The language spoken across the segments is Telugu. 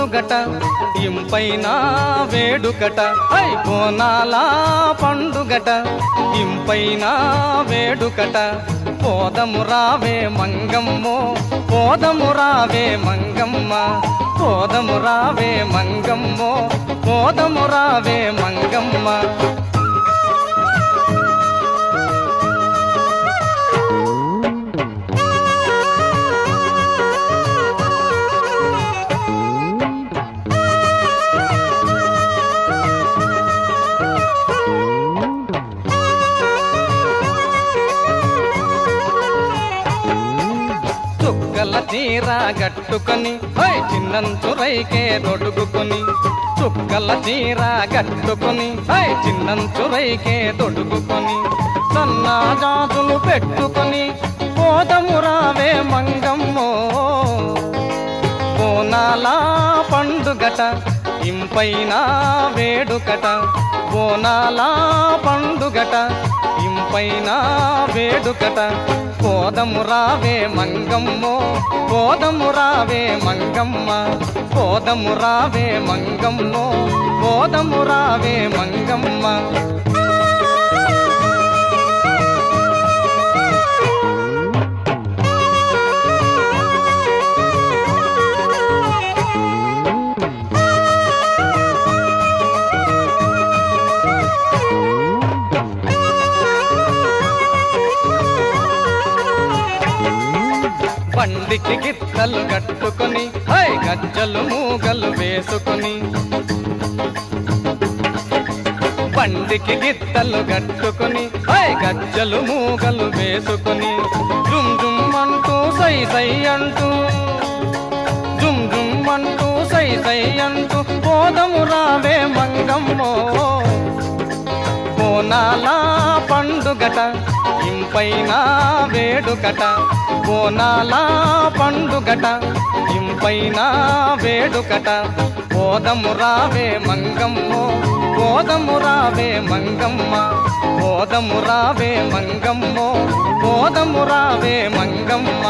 పండుగట ఇంపైన వేడుకట ఐ బోనాల పండుగట ఇంపైన వేడుకట పోదము రావే మంగమ్మో పోదము రావే మంగమ్మ పోదము రావే మంగమ్మో పోదము రావే మంగమ్మ చుక్కల చీర గట్టుకొని ఓయ్ చిన్నంచురైకే దొడుగుకొని చుక్కల చీర గట్టుకొని ఓయ్ చిన్నంచురైకే దొడుగుకొని సన్నా జాతులు పెట్టుకొని పోదము రావే మంగమ్మో బోనాల పండుగట ఇంపైన వేడుకట బోనాల పండుగట ఇంపైన వేడుకట పోదము రావే మంగమ్మో పోదము రావే మంగమ్మ పోదము రావే మంగమ్మో పోదము రావే మంగమ్మ బండికి గిత్తలు కట్టుకొని హై గజ్జలు మూగలు వేసుకొని బండికి గిత్తలు కట్టుకొని హై గజ్జలు మూగలు వేసుకొని జుమ్ జుమ్ అంటూ సై సై అంటూ జుమ్ జుమ్ అంటూ సై సై అంటూ పోదము రావే మంగమ్మో బోనాల పండుగట ఇంపైన వేడుకట బోనాల పండుగట ఇంపైన వేడుకట పోదము రావే మంగమ్మో పోదము రావే మంగమ్మ పోదము రావే మంగమ్మో పోదము రావే మంగమ్మ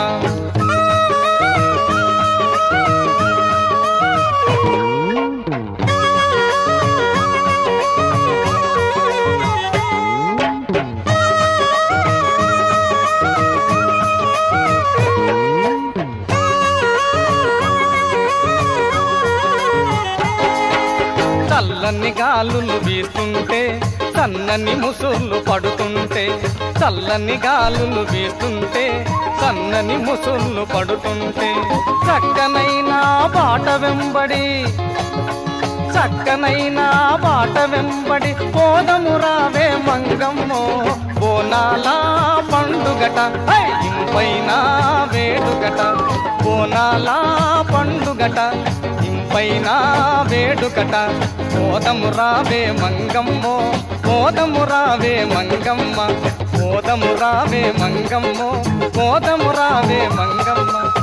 చల్లని గాలులు వీస్తుంటే సన్నని ముసుళ్ళు పడుతుంటే చల్లని గాలులు వీస్తుంటే సన్నని ముసుళ్ళు పడుతుంటే చక్కనైన పాట వెంబడి చక్కనైన పాట వెంబడి పోదము రావే మంగమ్మో బోనాల పండుగట హై! ఇంపైన వేడుకట బోనాల పండుగట ఇంపైన వేడుకట పోదము రావే మంగమ్మో పోదము రావే మంగమ్మ పోదము రావే మంగమ్మో పోదము రావే మంగమ్మ